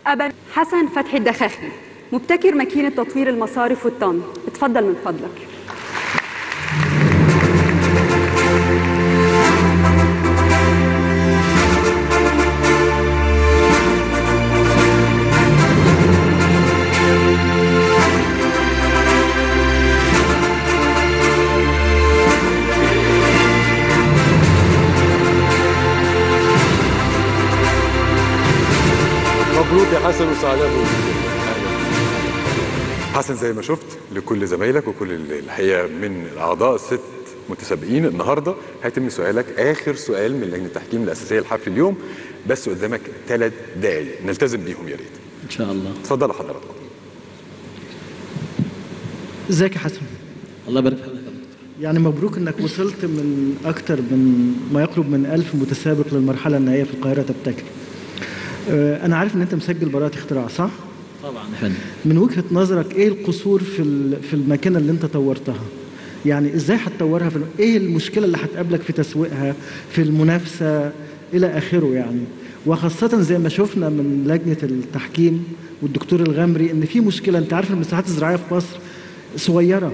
أبد حسن فتحي الدخاخي مبتكر ماكينة تطوير المصارف والطن اتفضل من فضلك مبروك يا حسن وسعداء بوجودك حسن زي ما شفت لكل زمايلك وكل الحقيقه من الاعضاء الست متسابقين النهارده هيتم سؤالك اخر سؤال من لجنه التحكيم الاساسيه لحفل اليوم بس قدامك ثلاث دقائق نلتزم بيهم يا ريت ان شاء الله اتفضلوا حضراتكم ازيك يا حسن الله يبارك في حضرتك يعني مبروك انك وصلت من اكتر من ما يقرب من ألف متسابق للمرحله النهائيه في القاهره تبتكر آه، انا عارف ان انت مسجل براءه اختراع صح طبعا يا فندم من وجهه نظرك ايه القصور في ال- في الماكينه اللي انت طورتها يعني ازاي هتطورها في ال- ايه المشكله اللي هتقابلك في تسويقها في المنافسه الى اخره يعني وخاصه زي ما شفنا من لجنه التحكيم والدكتور الغمري ان في مشكله انت عارف المساحات الزراعيه في مصر صغيره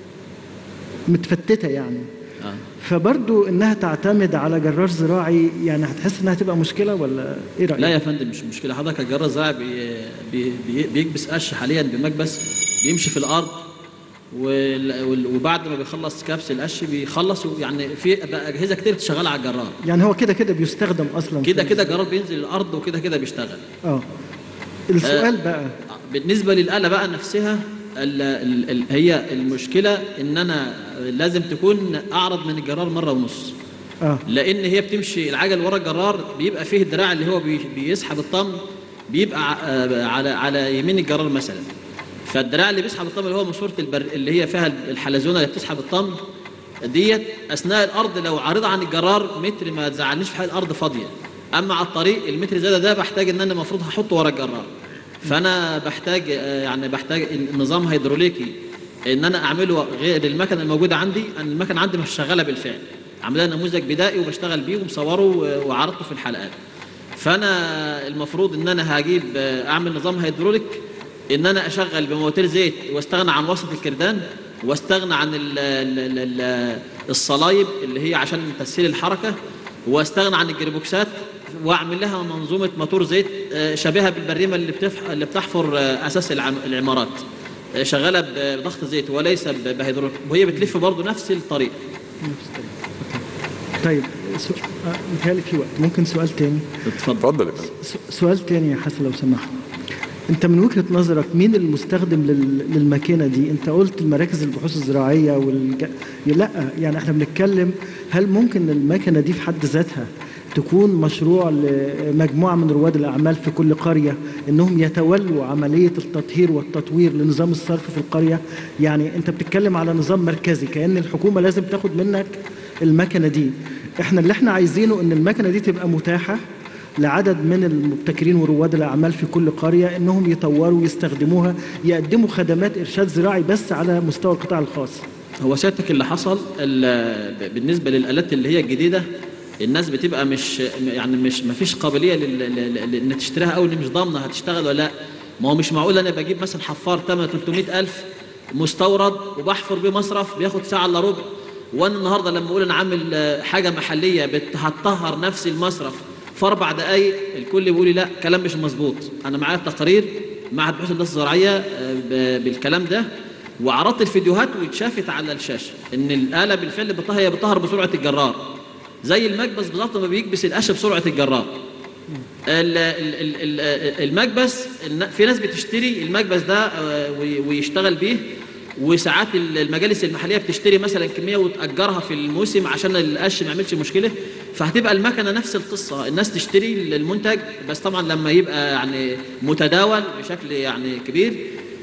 متفتته يعني آه. فبرضو انها تعتمد على جرار زراعي يعني هتحس انها تبقى مشكله ولا ايه رايك لا يا فندم مش مشكله حضرتك الجرار الزراعي بي بي بي بيكبس قش حاليا بمكبس بيمشي في الارض وال- وال- وبعد ما بيخلص كبس القش بيخلص يعني في بقى اجهزه كتير شغاله على الجرار يعني هو كده كده بيستخدم اصلا كده في- كده الجرار بينزل الارض وكده كده بيشتغل اه السؤال بقى بالنسبه للآلة بقى نفسها ال ال ال هي المشكله ان انا لازم تكون اعرض من الجرار مره ونص اه لان هي بتمشي العجل ورا الجرار بيبقى فيه الدراع اللي هو بي- بيسحب الطم بيبقى ع- آه، على على يمين الجرار مثلا فالدراع اللي بيسحب الطم اللي هو ماسوره البر اللي هي فيها الحلزونه اللي بتسحب الطم ديت اثناء الارض لو عارضه عن الجرار متر ما تزعلنيش في حال الارض فاضيه اما على الطريق المتر زياده ده بحتاج ان انا المفروض هحطه ورا الجرار فانا بحتاج آه، يعني بحتاج نظام هيدروليكي ان انا اعمله غير المكنه الموجوده عندي انا المكنه عندي مش شغاله بالفعل عاملها نموذج بدائي وبشتغل بيه ومصوره و- وعرضته في الحلقات فانا المفروض ان انا هجيب آه، اعمل نظام هيدروليك ان انا اشغل بمواتير زيت واستغنى عن وسط الكردان واستغنى عن ال ال ال الصلايب اللي هي عشان تسهيل الحركه واستغنى عن الجريبوكسات واعمل لها منظومه موتور زيت آه، شبيهه بالبريمه اللي بتف... اللي بتحفر آه، اساس العم... العمارات آه، شغاله بضغط زيت وليس ب- بهيدروليك وهي بتلف برضه نفس الطريق طيب سو... آه متهيألي في وقت ممكن سؤال تاني اتفضل اتفضل يا فندم س- سؤال تاني يا حسن لو سمحت انت من وجهه نظرك مين المستخدم لل... للماكينه دي انت قلت المراكز البحوث الزراعيه والج... لا يعني احنا بنتكلم هل ممكن الماكينه دي في حد ذاتها تكون مشروع لمجموعه من رواد الاعمال في كل قريه انهم يتولوا عمليه التطهير والتطوير لنظام الصرف في القريه يعني انت بتتكلم على نظام مركزي كان الحكومه لازم تاخد منك المكنه دي احنا اللي احنا عايزينه ان المكنه دي تبقى متاحه لعدد من المبتكرين ورواد الاعمال في كل قريه انهم يطوروا ويستخدموها يقدموا خدمات ارشاد زراعي بس على مستوى القطاع الخاص هو سيادتك اللي حصل ال- ب- بالنسبه للالات اللي هي الجديده الناس بتبقى مش يعني مش ما فيش قابليه لل- لل- لان تشتريها او ان مش ضامنه هتشتغل ولا لا ما هو مش معقول انا بجيب مثلا حفار ثمنه 300000 مستورد وبحفر بيه مصرف بياخد ساعه الا ربع وانا النهارده لما اقول انا عامل آه، حاجه محليه بت- هتطهر نفس المصرف في اربع دقائق الكل بيقول لي لا كلام مش مظبوط انا معايا تقارير معهد بحوث الهندسه الزراعيه آه، ب- بالكلام ده وعرضت الفيديوهات واتشافت على الشاشه ان الاله بالفعل بتطهر هي بتطهر بسرعه الجرار زي المكبس بالظبط ما بيكبس القش بسرعه الجرار ال- ال- ال- ال- المكبس الن- في ناس بتشتري المكبس ده آه، وي- ويشتغل بيه وساعات ال- المجالس المحليه بتشتري مثلا كميه وتاجرها في الموسم عشان القش ما يعملش مشكله فهتبقى المكنه نفس القصه الناس تشتري المنتج بس طبعا لما يبقى يعني متداول بشكل يعني كبير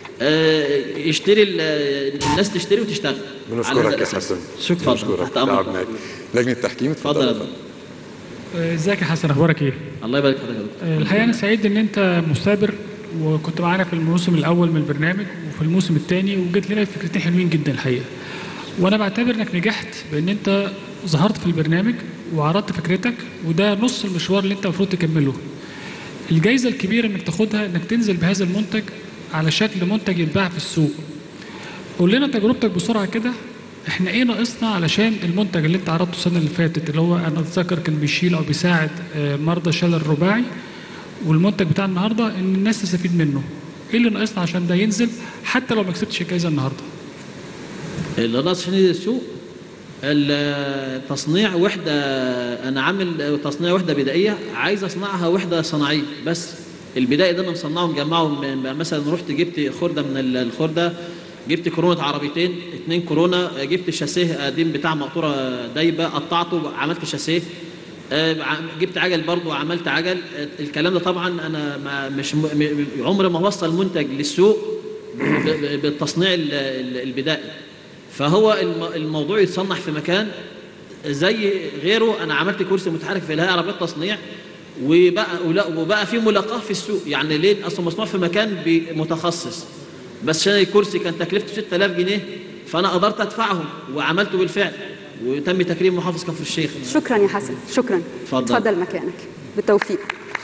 آه، يشتري ال- الناس تشتري وتشتغل على هذا بنشكرك يا الأساس. حسن شكرا. بنشكرك تحت أمرك. تعبناك لجنه التحكيم اتفضل يا اتفضل فندم. آه، ازيك يا حسن اخبارك ايه؟ الله يبارك فيك يا دكتور آه، الحقيقه انا سعيد ان انت مثابر وكنت معانا في الموسم الاول من البرنامج وفي الموسم الثاني وجيت لنا فكرتين حلوين جدا الحقيقه. وانا بعتبر انك نجحت بان انت ظهرت في البرنامج وعرضت فكرتك وده نص المشوار اللي انت المفروض تكمله. الجايزه الكبيره انك تاخدها انك تنزل بهذا المنتج على شكل منتج يتباع في السوق قول لنا تجربتك بسرعه كده احنا ايه ناقصنا علشان المنتج اللي انت عرضته السنه اللي فاتت اللي هو انا اتذكر كان بيشيل او بيساعد آه، مرضى شلل الرباعي والمنتج بتاع النهارده ان الناس تستفيد منه ايه اللي ناقصنا عشان ده ينزل حتى لو ما كسبتش الجايزه النهارده اللي ناقص عشان ينزل السوق التصنيع وحده انا عامل تصنيع وحده بدائيه عايز اصنعها وحده صناعيه بس البدائي ده انا مصنعه مجمعه من- مثلا رحت جبت خرده من ال- الخرده جبت كورونا عربيتين اتنين كورونا جبت شاسيه قديم بتاع مقطوره دايبه قطعته عملت شاسيه آه، ع- جبت عجل برضه وعملت عجل آه، الكلام ده طبعا انا ما مش م- م- عمري ما وصل منتج للسوق ب- ب- بالتصنيع ال- ال- البدائي فهو الم- الموضوع يتصنع في مكان زي غيره انا عملت كرسي متحرك في الهيئه العربيه التصنيع وبقى ولا- وبقى في ملاقاه في السوق يعني ليه اصلا مصنوع في مكان بي- متخصص بس عشان الكرسي كان تكلفته 6000 جنيه فانا قدرت ادفعهم وعملته بالفعل وتم تكريم محافظ كفر الشيخ شكرا يا حسن شكرا اتفضل. اتفضل مكانك بالتوفيق